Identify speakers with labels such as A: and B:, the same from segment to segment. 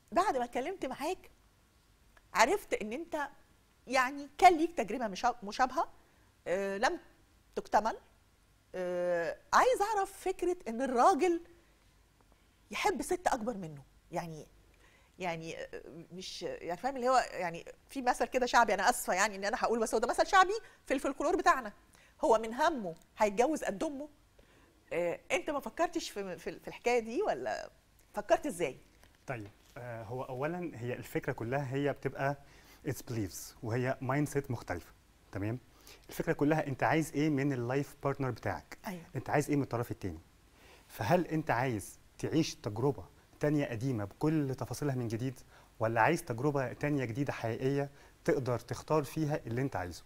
A: بعد ما اتكلمت معاك عرفت ان انت يعني كان ليك تجربه مشا- مشابهه آه، لم تكتمل آه، عايز اعرف فكره ان الراجل يحب ست اكبر منه يعني يعني آه، مش يعني فاهم اللي هو يعني في مثل كده شعبي انا اسفه يعني ان انا هقول بس هو ده مثل شعبي في الفلكلور بتاعنا هو من همه هيتجوز قد امه آه، انت ما فكرتش في في في الحكايه دي ولا فكرت ازاي
B: طيب آه هو اولا هي الفكره كلها هي بتبقى اتس بليفز وهي مايند سيت مختلفه تمام الفكره كلها انت عايز ايه من اللايف بارتنر بتاعك
A: ايوه
B: انت عايز ايه من الطرف التاني فهل انت عايز تعيش تجربه تانية قديمه بكل تفاصيلها من جديد ولا عايز تجربه تانية جديده حقيقيه تقدر تختار فيها اللي انت عايزه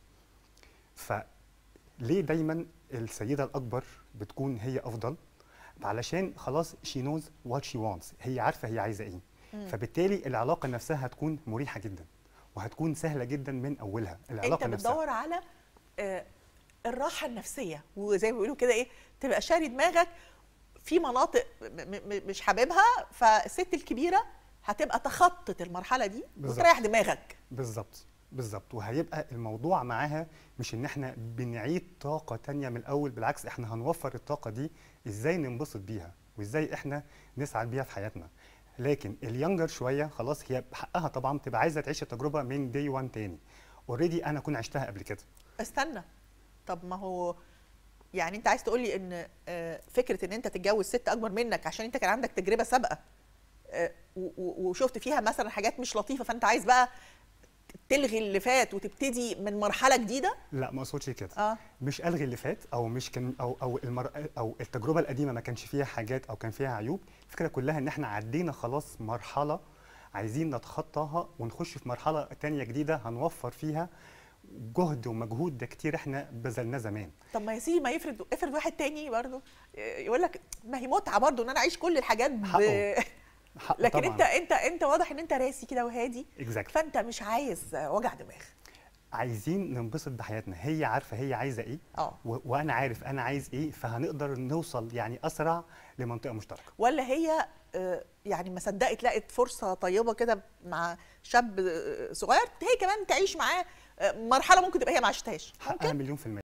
B: فليه دايما السيده الاكبر بتكون هي افضل علشان خلاص شي نوز وات شي وانتس هي عارفه هي عايزه ايه
A: مم.
B: فبالتالي العلاقه نفسها هتكون مريحه جدا وهتكون سهله جدا من اولها العلاقه
A: انت
B: نفسها
A: بتدور على آه، الراحه النفسيه وزي ما بيقولوا كده ايه تبقى شاري دماغك في مناطق م- م- مش حاببها فالست الكبيره هتبقى تخطط المرحله دي
B: بالظبط.
A: وتريح دماغك
B: بالظبط بالظبط وهيبقى الموضوع معاها مش ان احنا بنعيد طاقه تانية من الاول بالعكس احنا هنوفر الطاقه دي ازاي ننبسط بيها وازاي احنا نسعد بيها في حياتنا لكن اليونجر شويه خلاص هي حقها طبعا تبقى عايزه تعيش التجربه من دي 1 تاني اوريدي انا كنت عشتها قبل كده
A: استنى طب ما هو يعني انت عايز تقول لي ان آه، فكره ان انت تتجوز ست اكبر منك عشان انت كان عندك تجربه سابقه آه، و- و- وشفت فيها مثلا حاجات مش لطيفه فانت عايز بقى تلغي اللي فات وتبتدي من مرحله جديده
B: لا ما اقصدش كده
A: اه
B: مش الغي اللي فات او مش كان او او المر او التجربه القديمه ما كانش فيها حاجات او كان فيها عيوب الفكره كلها ان احنا عدينا خلاص مرحله عايزين نتخطاها ونخش في مرحله تانية جديده هنوفر فيها جهد ومجهود ده كتير احنا بذلناه زمان
A: طب ما يا سيدي ما يفرض افرض واحد تاني برضه يقول لك ما هي متعه برضه ان انا اعيش كل الحاجات ب...
B: حقه. حقه
A: لكن
B: طبعاً.
A: انت انت انت واضح ان انت راسي كده وهادي
B: Exactly.
A: فانت مش عايز وجع دماغ
B: عايزين ننبسط بحياتنا هي عارفه هي عايزه ايه
A: اه
B: و- وانا عارف انا عايز ايه فهنقدر نوصل يعني اسرع لمنطقه مشتركه
A: ولا هي آه، يعني ما صدقت لقت فرصه طيبه كده مع شاب آه، صغير هي كمان تعيش معاه آه، مرحله ممكن تبقى هي ما عاشتهاش
B: حقها مليون في المية